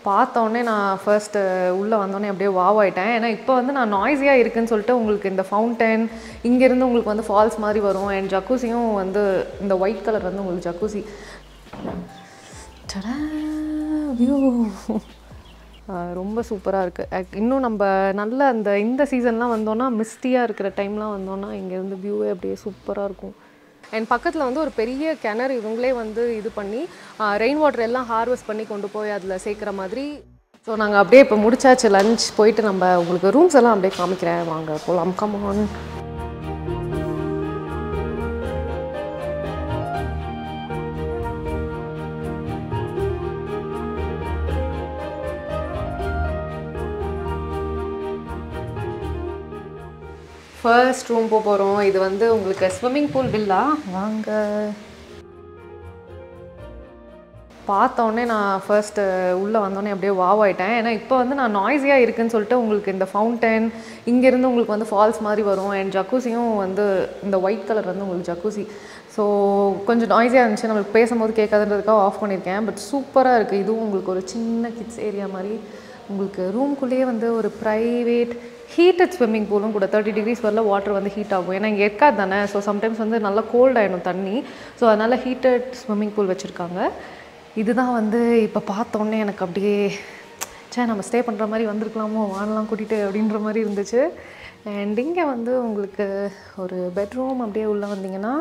பார்த்தோன்னே நான் ஃபர்ஸ்ட்டு உள்ளே வந்தோடனே அப்படியே வாவ் ஆயிட்டேன் ஏன்னா இப்போ வந்து நான் நாய்ஸியாக இருக்குன்னு சொல்லிட்டு உங்களுக்கு இந்த ஃபவுண்டன் இங்கேருந்து உங்களுக்கு வந்து ஃபால்ஸ் மாதிரி வரும் அண்ட் ஜக்கூசியும் வந்து இந்த ஒயிட் கலர் வந்து உங்களுக்கு ஜக்கூசி வியூ ரொம்ப சூப்பராக இருக்குது இன்னும் நம்ம நல்ல அந்த இந்த சீசன்லாம் வந்தோன்னா மிஸ்டியாக இருக்கிற டைம்லாம் வந்தோன்னா இங்கேருந்து வியூவே அப்படியே சூப்பராக இருக்கும் அண்ட் பக்கத்தில் வந்து ஒரு பெரிய கிணறு இவங்களே வந்து இது பண்ணி ரெயின் வாட்டர் எல்லாம் ஹார்வெஸ்ட் பண்ணி கொண்டு போய் அதில் சேர்க்குற மாதிரி ஸோ நாங்கள் அப்படியே இப்போ முடிச்சாச்சு லஞ்ச் போயிட்டு நம்ம உங்களுக்கு ரூம்ஸ் எல்லாம் அப்படியே காமிக்கிறேன் வாங்க போகலாம் கமான் ஃபர்ஸ்ட் ரூம் போக போகிறோம் இது வந்து உங்களுக்கு ஸ்விம்மிங் பூல் வில்லா வாங்க பார்த்தோன்னே நான் ஃபர்ஸ்ட்டு உள்ளே வந்தோடனே அப்படியே வாவ் ஆயிட்டேன் ஏன்னா இப்போ வந்து நான் நாய்ஸியாக இருக்குன்னு சொல்லிட்டு உங்களுக்கு இந்த ஃபவுண்டன் இங்கேருந்து உங்களுக்கு வந்து ஃபால்ஸ் மாதிரி வரும் அண்ட் ஜக்கூசியும் வந்து இந்த ஒயிட் கலர் வந்து உங்களுக்கு ஜக்கூசி ஸோ கொஞ்சம் நாய்ஸியாக இருந்துச்சு நம்மளுக்கு பேசும்போது கேட்காதுன்றதுக்காக ஆஃப் பண்ணியிருக்கேன் பட் சூப்பராக இருக்குது இதுவும் உங்களுக்கு ஒரு சின்ன கிட்ஸ் ஏரியா மாதிரி உங்களுக்கு ரூம்குள்ளேயே வந்து ஒரு ப்ரைவேட் ஹீட்டட் ஸ்விம்மிங் பூலும் கூட தேர்ட்டி டிகிரிஸ் வரல வாட்டர் வந்து ஹீட் ஆகும் ஏன்னா இங்கே இருக்காது தானே ஸோ சம்டைம்ஸ் வந்து நல்லா கோல்ட் ஆகிடும் தண்ணி ஸோ அதனால் ஹீட்டட் ஸ்விம்மிங் பூல் வச்சுருக்காங்க இதுதான் வந்து இப்போ பார்த்தோன்னே எனக்கு அப்படியே சே நம்ம ஸ்டே பண்ணுற மாதிரி வந்திருக்கலாமோ வானலாம் கூட்டிகிட்டு அப்படின்ற மாதிரி இருந்துச்சு அண்ட் இங்கே வந்து உங்களுக்கு ஒரு பெட்ரூம் அப்படியே உள்ளே வந்தீங்கன்னா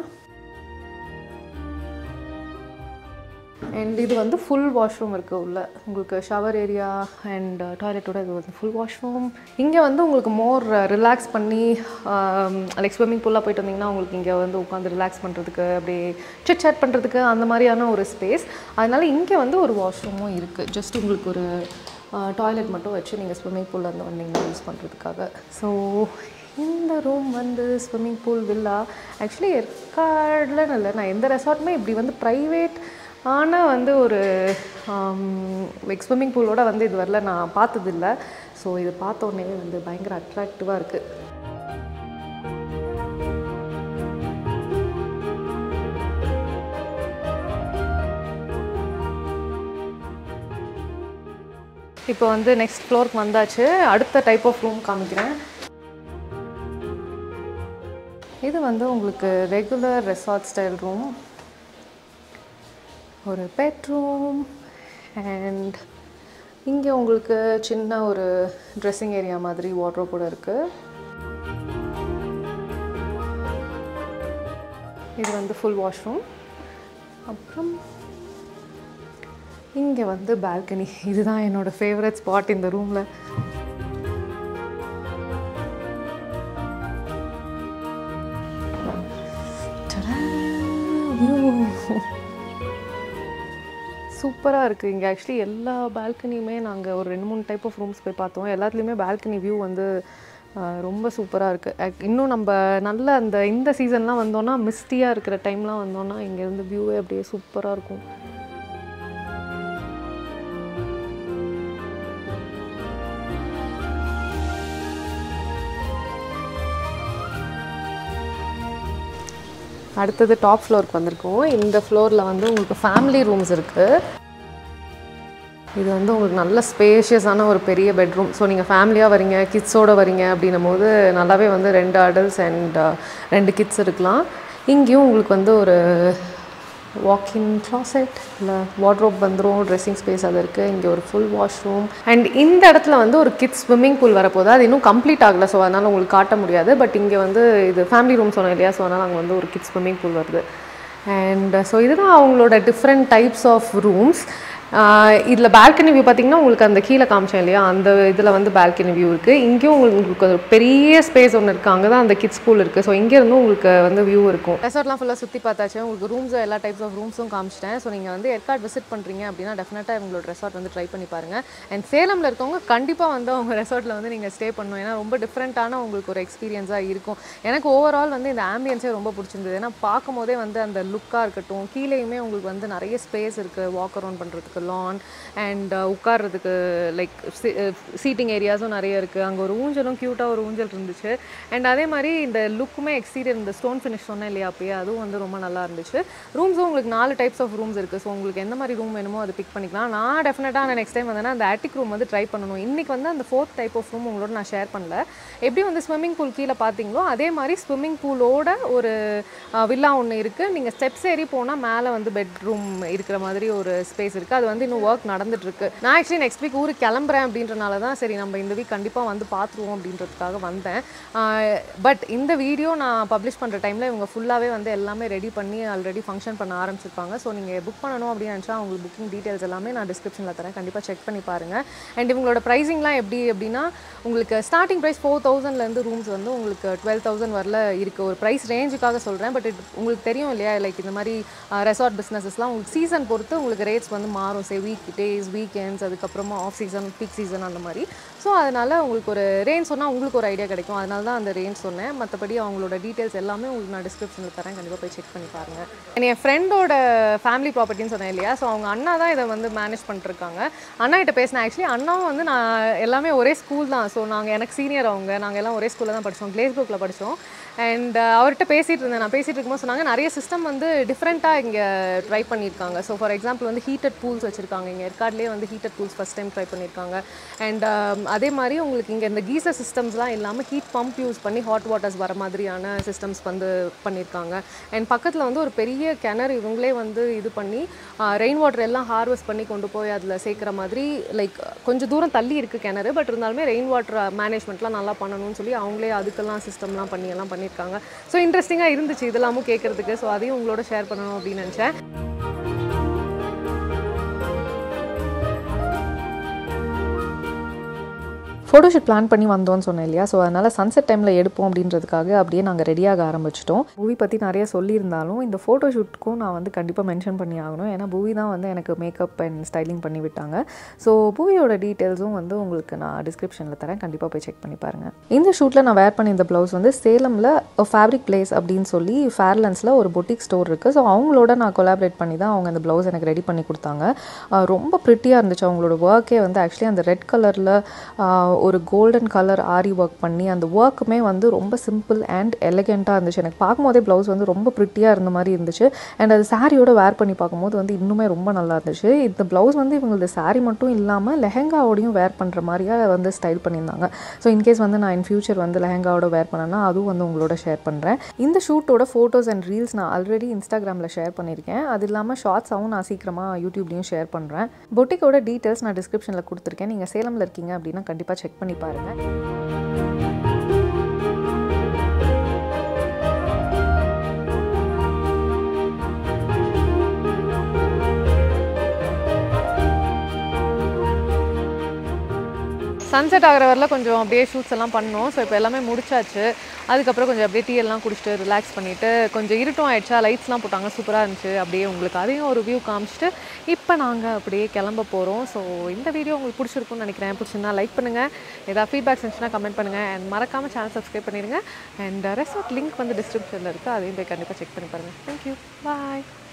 அண்ட் இது வந்து ஃபுல் வாஷ்ரூம் இருக்குது உள்ள உங்களுக்கு ஷவர் ஏரியா அண்ட் டாய்லெட்டோட இது வந்து ஃபுல் வாஷ்ரூம் இங்கே வந்து உங்களுக்கு மோர் ரிலாக்ஸ் பண்ணி லைக் ஸ்விம்மிங் பூலாக போயிட்டு வந்தீங்கன்னா உங்களுக்கு இங்கே வந்து உட்காந்து ரிலாக்ஸ் பண்ணுறதுக்கு அப்படியே சிட் சேட் பண்ணுறதுக்கு அந்த மாதிரியான ஒரு ஸ்பேஸ் அதனால் இங்கே வந்து ஒரு வாஷ்ரூமும் இருக்குது ஜஸ்ட் உங்களுக்கு ஒரு டாய்லெட் மட்டும் வச்சு நீங்கள் ஸ்விம்மிங் பூலில் இருந்து வந்தீங்கன்னா யூஸ் பண்ணுறதுக்காக ஸோ இந்த ரூம் வந்து ஸ்விம்மிங் பூல் வில்லா ஆக்சுவலி ஏற்காடுலன்னு இல்லை நான் எந்த ரெசார்ட்டுமே இப்படி வந்து ப்ரைவேட் ஆனால் வந்து ஒரு லைக் ஸ்விம்மிங் பூலோட வந்து இது வரல நான் பார்த்ததில்ல ஸோ இது பார்த்த உடனே வந்து பயங்கர அட்ராக்டிவாக இருக்குது இப்போ வந்து நெக்ஸ்ட் ஃப்ளோருக்கு வந்தாச்சு அடுத்த டைப் ஆஃப் ரூம் காமிக்கிறேன் இது வந்து உங்களுக்கு ரெகுலர் ரெசார்ட் ஸ்டைல் ரூம் ஒரு பெட்ரூம் அண்ட் இங்கே உங்களுக்கு சின்ன ஒரு ட்ரெஸ்ஸிங் ஏரியா மாதிரி வாட்ரோப் கூட இருக்குது இது வந்து ஃபுல் வாஷ்ரூம் அப்புறம் இங்கே வந்து பால்கனி இதுதான் என்னோடய ஃபேவரட் ஸ்பாட் இந்த ரூமில் சூப்பராக இருக்குது இங்கே ஆக்சுவலி எல்லா பால்கனியுமே நாங்கள் ஒரு ரெண்டு மூணு டைப் ஆஃப் ரூம்ஸ் போய் பார்த்தோம் எல்லாத்துலேயுமே பால்கனி வியூ வந்து ஆஹ், ரொம்ப சூப்பராக இருக்குது இன்னும் நம்ம நல்ல அந்த இந்த சீசன்லாம் வந்தோன்னா மிஸ்டியாக இருக்கிற டைம்லாம் வந்தோன்னா இங்கேருந்து வியூவே அப்படியே சூப்பராக இருக்கும் அடுத்தது டாப் ஃப்ளோருக்கு வந்திருக்கோம் இந்த ஃப்ளோரில் வந்து உங்களுக்கு ஃபேமிலி ரூம்ஸ் இருக்குது இது வந்து உங்களுக்கு நல்ல ஸ்பேஷியஸான ஒரு பெரிய பெட்ரூம் ஸோ நீங்கள் ஃபேமிலியாக வரீங்க கிட்ஸோட வரீங்க அப்படின்னும் போது நல்லாவே வந்து ரெண்டு அடல்ட்ஸ் அண்ட் ரெண்டு கிட்ஸ் இருக்கலாம் இங்கேயும் உங்களுக்கு வந்து ஒரு வாக்கின் closet இல்லை வார்ட்ரோப் வந்துடும் ட்ரெஸ்ஸிங் ஸ்பேஸ் அது இருக்குது இங்கே ஒரு ஃபுல் வாஷ்ரூம் அண்ட் இந்த இடத்துல வந்து ஒரு கிட்ஸ் ஸ்விம்மிங் பூல் வரப்போகுது அது இன்னும் கம்ப்ளீட் ஆகலை ஸோ அதனால் உங்களுக்கு காட்ட முடியாது பட் இங்கே வந்து இது ஃபேமிலி ரூம் சொன்னோம் இல்லையா ஸோ அதனால் அங்கே வந்து ஒரு கிட்ஸ் ஸ்விம்மிங் பூல் வருது அண்ட் ஸோ இதுதான் அவங்களோட டிஃப்ரெண்ட் டைப்ஸ் ஆஃப் ரூம்ஸ் இதில் பால்கனி வியூ பார்த்தீங்கன்னா உங்களுக்கு அந்த கீழே காமிச்சேன் இல்லையா அந்த இதில் வந்து பால்கனி வியூ இருக்குது இங்கேயும் உங்களுக்கு ஒரு பெரிய ஸ்பேஸ் ஒன்று இருக்குது அங்கே தான் அந்த கிட்ஸ் ஸ்கூல் இருக்குது ஸோ இங்கேருந்தும் உங்களுக்கு வந்து வியூ இருக்கும் ரெசார்ட்லாம் ஃபுல்லாக சுற்றி பார்த்தாச்சு உங்களுக்கு ரூம்ஸும் எல்லா டைப்ஸ் ஆஃப் ரூம்ஸும் காமிச்சிட்டேன் ஸோ நீங்கள் வந்து ஏற்காடு விசிட் பண்ணுறீங்க அப்படின்னா டெஃபினட்டாக உங்களோட ரெசார்ட் வந்து ட்ரை பண்ணி பாருங்கள் அண்ட் சேலமில் இருக்கவங்க கண்டிப்பாக வந்து அவங்க ரெசார்ட்டில் வந்து நீங்கள் ஸ்டே பண்ணணும் ஏன்னா ரொம்ப டிஃப்ரெண்ட்டான உங்களுக்கு ஒரு எக்ஸ்பீரியன்ஸாக இருக்கும் எனக்கு ஓவரால் வந்து இந்த ஆம்பியன்ஸே ரொம்ப பிடிச்சிருந்தது ஏன்னா பார்க்கும் போதே வந்து அந்த லுக்காக இருக்கட்டும் கீழேயுமே உங்களுக்கு வந்து நிறைய ஸ்பேஸ் இருக்குது வாக் அரவுண்ட் பண்ணுறதுக்கு லான் அண்ட் உட்கார்றதுக்கு லைக் சீட்டிங் ஏரியாஸும் நிறைய இருக்குது அங்கே ஒரு ஊஞ்சலும் க்யூட்டாக ஒரு ஊஞ்சல் இருந்துச்சு அண்ட் அதே மாதிரி இந்த லுக்குமே எக்ஸ்டீரியர் இந்த ஸ்டோன் ஃபினிஷ் சொன்னேன் இல்லையா அப்பயே அதுவும் வந்து ரொம்ப நல்லா இருந்துச்சு ரூம்ஸும் உங்களுக்கு நாலு டைப்ஸ் ஆஃப் ரூம்ஸ் இருக்குது ஸோ உங்களுக்கு எந்த மாதிரி ரூம் வேணுமோ அதை பிக் பண்ணிக்கலாம் நான் டெஃபினட்டாக நான் நெக்ஸ்ட் டைம் வந்தேன்னா அந்த ஆட்டிக் ரூம் வந்து ட்ரை பண்ணணும் இன்றைக்கி வந்து அந்த ஃபோர்த் டைப் ஆஃப் ரூம் உங்களோட நான் ஷேர் பண்ணல எப்படி வந்து ஸ்விம்மிங் பூல் கீழே பார்த்தீங்களோ அதே மாதிரி ஸ்விம்மிங் பூலோட ஒரு வில்லா ஒன்று இருக்குது நீங்கள் ஸ்டெப்ஸ் ஏறி போனால் மேலே வந்து பெட்ரூம் இருக்கிற மாதிரி ஒரு ஸ்பேஸ் இருக்குது அது வந்து இன்னும் ஒர்க் நடந்துட்டுருக்கு நான் ஆக்சுவலி நெக்ஸ்ட் வீக் ஊருக்கு கிளம்புறேன் அப்படின்றனால தான் சரி நம்ம இந்த வீக் கண்டிப்பாக வந்து பார்த்துருவோம் அப்படின்றதுக்காக வந்தேன் பட் இந்த வீடியோ நான் பப்ளிஷ் பண்ணுற டைமில் இவங்க ஃபுல்லாகவே வந்து எல்லாமே ரெடி பண்ணி ஆல்ரெடி ஃபங்க்ஷன் பண்ண ஆரம்பிச்சிருப்பாங்க ஸோ நீங்கள் புக் பண்ணணும் அப்படின்னு நினச்சா உங்களுக்கு புக்கிங் டீட்டெயில்ஸ் எல்லாமே நான் டிஸ்கிரிப்ஷனில் தரேன் கண்டிப்பாக செக் பண்ணி பாருங்கள் அண்ட் இவங்களோட ப்ரைஸிங்லாம் எப்படி அப்படின்னா உங்களுக்கு ஸ்டார்டிங் ப்ரைஸ் ஃபோர் தௌசண்ட்லேருந்து ரூம்ஸ் வந்து உங்களுக்கு டுவெல் தௌசண்ட் வரல இருக்குது ஒரு ப்ரைஸ் ரேஞ்சுக்காக சொல்கிறேன் பட் உங்களுக்கு தெரியும் இல்லையா லைக் இந்த மாதிரி ரெசார்ட் பிஸ்னஸஸ்லாம் உங்களுக்கு சீசன் பொறுத்து உங்களுக்கு ரேட்ஸ் வந்து மாறும் சே வீக் டேஸ் வீக்கெண்ட்ஸ் அதுக்கப்புறமா ஆஃப் சீசன் பீக் சீசன் அந்த மாதிரி ஸோ அதனால் உங்களுக்கு ஒரு ரேஞ்ச் சொன்னால் உங்களுக்கு ஒரு ஐடியா கிடைக்கும் அதனால தான் அந்த ரேஞ்ச் சொன்னேன் மற்றபடி அவங்களோட டீட்டெயில்ஸ் எல்லாமே உங்களுக்கு நான் டிஸ்கிரிப்ஷனில் தரேன் கண்டிப்பாக போய் செக் பண்ணி பாருங்கள் And என் ஃப்ரெண்டோட ஃபேமிலி ப்ராப்பர்ட்டின்னு சொன்னேன் இல்லையா ஸோ அவங்க அண்ணா தான் இதை வந்து மேனேஜ் பண்ணிருக்காங்க அண்ணா கிட்ட பேசினேன் ஆக்சுவலி அண்ணாவும் வந்து நான் எல்லாமே ஒரே ஸ்கூல் தான் ஸோ நாங்கள் எனக்கு சீனியர் அவங்க நாங்கள் எல்லாம் ஒரே ஸ்கூலில் தான் படித்தோம் கிளேஸ்புக்கில் படித்தோம் அண்ட் அவர்கிட்ட பேசிகிட்டு இருந்தேன் நான் பேசிகிட்டு இருக்கும்போது சொன்னாங்க நிறைய சிஸ்டம் வந்து டிஃப்ரெண்ட்டாக இங்கே ட்ரை பண்ணியிருக்காங்க ஸோ ஃபார் எக்ஸாம்பிள் வந்து ஹீட்டட் பூல்ஸ் வச்சுருக்காங்க இங்கே ஏற்காட்லேயே வந்து heated pools first time try பண்ணியிருக்காங்க அண்ட் அதே மாதிரி உங்களுக்கு இங்கே இந்த கீசர் சிஸ்டம்ஸ்லாம் இல்லாமல் ஹீட் பம்ப் யூஸ் பண்ணி ஹாட் வாட்டர்ஸ் வர மாதிரியான சிஸ்டம்ஸ் வந்து பண்ணியிருக்காங்க அண்ட் பக்கத்தில் வந்து ஒரு பெரிய கிணறு இவங்களே வந்து இது பண்ணி ரெயின் வாட்டர் எல்லாம் ஹார்வெஸ்ட் பண்ணி கொண்டு போய் அதில் சேர்க்குற மாதிரி லைக் கொஞ்சம் தூரம் தள்ளி இருக்குது கிணறு பட் இருந்தாலுமே ரெயின் வாட்டர் மேனேஜ்மெண்ட்லாம் நல்லா பண்ணணும்னு சொல்லி அவங்களே அதுக்கெல்லாம் சிஸ்டம்லாம் பண்ணி எல்லாம் பண்ணியிருக்காங்க ஸோ இன்ட்ரெஸ்டிங்காக இருந்துச்சு இதெல்லாமும் கேட்குறதுக்கு ஸோ அதையும் உங்களோட ஷேர் பண்ணணும் அப்படின்னு நினச்சேன் ஃபோட்டோஷூட் பிளான் பண்ணி வந்தோம்னு சொன்னேன் இல்லையா ஸோ அதனால் சன்செட் டைமில் எடுப்போம் அப்படின்றதுக்காக அப்படியே நாங்கள் ரெடியாக ஆரம்பிச்சிட்டோம் மூவி பற்றி நிறைய சொல்லியிருந்தாலும் இந்த ஃபோட்டோஷூட்க்கும் நான் வந்து கண்டிப்பாக மென்ஷன் பண்ணி ஆகணும் ஏன்னா பூவி தான் வந்து எனக்கு மேக்கப் அண்ட் ஸ்டைலிங் பண்ணி விட்டாங்க ஸோ பூவியோட டீட்டெயில்ஸும் வந்து உங்களுக்கு நான் டிஸ்கிரிப்ஷனில் தரேன் கண்டிப்பாக போய் செக் பண்ணி பாருங்கள் இந்த ஷூட்டில் நான் வேர் பண்ணி இந்த ப்ளவுஸ் வந்து சேலமில் ஃபேப்ரிக் பிளேஸ் அப்படின்னு சொல்லி ஃபேர்லன்ஸில் ஒரு பொட்டிக் ஸ்டோர் இருக்குது ஸோ அவங்களோட நான் கொலாபரேட் பண்ணி தான் அவங்க அந்த ப்ளவுஸ் எனக்கு ரெடி பண்ணி கொடுத்தாங்க ஆஹ் ரொம்ப ப்ரிட்டியாக இருந்துச்சு அவங்களோட ஒர்க்கே வந்து ஆக்சுவலி அந்த ரெட் கலரில் ஒரு கோல்டன் கலர் ஆரி ஒர்க் பண்ணி அந்த ஒர்க்குமே வந்து ரொம்ப சிம்பிள் அண்ட் எலகெண்ட்டாக இருந்துச்சு எனக்கு பார்க்கும்போதே ப்ளவுஸ் வந்து ரொம்ப ப்ரிட்டியாக இருந்த மாதிரி இருந்துச்சு அண்ட் அது சாரியோட வேர் பண்ணி பார்க்கும்போது வந்து இன்னுமே ரொம்ப நல்லா இருந்துச்சு இந்த ப்ளவுஸ் வந்து இவங்களது சாரி மட்டும் இல்லாமல் லெஹெங்காவோடையும் வேர் பண்ணுற மாதிரியாக வந்து ஸ்டைல் பண்ணியிருந்தாங்க ஸோ இன்கேஸ் வந்து நான் இன் ஃபியூச்சர் வந்து லெஹெங்காவோட வேர் பண்ணேன்னா அதுவும் வந்து உங்களோட ஷேர் பண்ணுறேன் இந்த ஷூட்டோட ஃபோட்டோஸ் அண்ட் ரீல்ஸ் நான் ஆல்ரெடி இன்ஸ்டாகிராமில் ஷேர் பண்ணியிருக்கேன் அது இல்லாமல் ஷார்ட்ஸாகவும் நான் சீக்கிரமாக யூடியூப்லேயும் ஷேர் பண்ணுறேன் பொட்டிக்கோட டீட்டெயில்ஸ் நான் டிஸ்கிரிப்ஷனில் கொடுத்துருக்கேன் நீங்கள் சேலமில் இருக்கீங்க அப்படின்னா கண்டிப்பாக செக் பண்ணி பாருங்கள் சன்செட் ஆகிற வரல கொஞ்சம் அப்படியே ஷூட்ஸ் எல்லாம் பண்ணோம் ஸோ இப்போ எல்லாமே முடிச்சாச்சு அதுக்கப்புறம் கொஞ்சம் அப்படியே டீ எல்லாம் குடிச்சிட்டு ரிலாக்ஸ் பண்ணிவிட்டு கொஞ்சம் இருட்டும் ஆயிடுச்சா லைட்ஸ்லாம் போட்டாங்க சூப்பராக இருந்துச்சு அப்படியே உங்களுக்கு அதையும் ஒரு வியூ காமிச்சிட்டு இப்போ நாங்கள் அப்படியே கிளம்ப போகிறோம் ஸோ இந்த வீடியோ உங்களுக்கு பிடிச்சிருக்கும்னு நினைக்கிறேன் பிடிச்சிருந்தா லைக் பண்ணுங்கள் ஏதாவது ஃபீட்பேக்ஸ் இருந்துச்சுன்னா கமெண்ட் பண்ணுங்கள் அண்ட் மறக்காமல் சேனல் சப்ஸ்கிரைப் பண்ணிடுங்க அண்ட் ரெசார்ட் லிங்க் வந்து டிஸ்கிரிப்ஷனில் இருக்குது அதையும் போய் கண்டிப்பாக செக் பண்ணி பாருங்கள் தேங்க்யூ பாய்